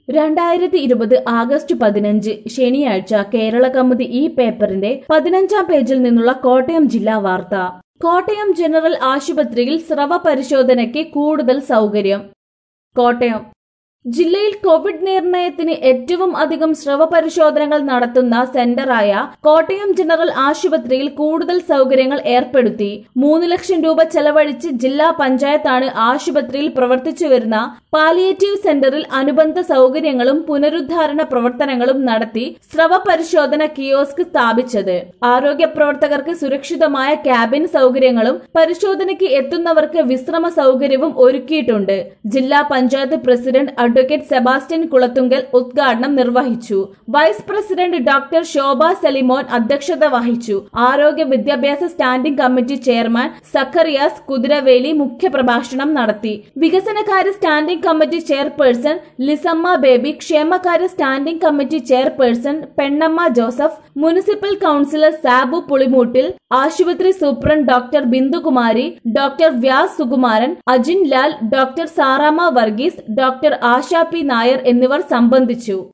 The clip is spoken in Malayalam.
രണ്ടായിരത്തി ഇരുപത് ആഗസ്റ്റ് പതിനഞ്ച് ശനിയാഴ്ച കേരള കൗമുദി ഈ പേപ്പറിന്റെ പതിനഞ്ചാം പേജിൽ നിന്നുള്ള കോട്ടയം ജില്ലാ വാർത്ത കോട്ടയം ജനറൽ ആശുപത്രിയിൽ സ്രവ പരിശോധനയ്ക്ക് കൂടുതൽ സൗകര്യം കോട്ടയം ജില്ലയിൽ കോവിഡ് നിർണയത്തിന് ഏറ്റവും അധികം സ്രവ പരിശോധനകൾ നടത്തുന്ന സെന്ററായ കോട്ടയം ജനറൽ ആശുപത്രിയിൽ കൂടുതൽ സൗകര്യങ്ങൾ ഏർപ്പെടുത്തി മൂന്ന് ലക്ഷം രൂപ ചെലവഴിച്ച് ജില്ലാ പഞ്ചായത്താണ് ആശുപത്രിയിൽ പ്രവർത്തിച്ചു വരുന്ന പാലിയേറ്റീവ് സെന്ററിൽ അനുബന്ധ സൗകര്യങ്ങളും പുനരുദ്ധാരണ പ്രവർത്തനങ്ങളും നടത്തി സ്രവ പരിശോധന കിയോസ്ക് സ്ഥാപിച്ചത് ആരോഗ്യ പ്രവർത്തകർക്ക് സുരക്ഷിതമായ ക്യാബിൻ സൗകര്യങ്ങളും പരിശോധനയ്ക്ക് എത്തുന്നവർക്ക് വിശ്രമ സൗകര്യവും ഒരുക്കിയിട്ടുണ്ട് ജില്ലാ പഞ്ചായത്ത് പ്രസിഡന്റ് അഡ്വക്കേറ്റ് സെബാസ്റ്റ്യൻ കുളത്തുങ്കൽ ഉദ്ഘാടനം നിർവഹിച്ചു vice president doctor Shobha Salimon അധ്യക്ഷത വഹിച്ചു ആരോഗ്യ വിദ്യാഭ്യാസ standing committee chairman Zacharias Kuthiravely മുഖ്യപ്രഭാഷണം നടത്തി വികസനകാര്യ standing committee chairperson Lissamma Baby ക്ഷേമകാര്യ standing committee chairperson Pennamma Joseph municipal councillor Sabu Pulimoottil ആശുപത്രി superintendent doctor Bindukumari doctor Vyas Sukumaran Ajin Lal doctor Sarama Varghese doctor Asha P Nair എന്നിവർ സംബന്ധിച്ചു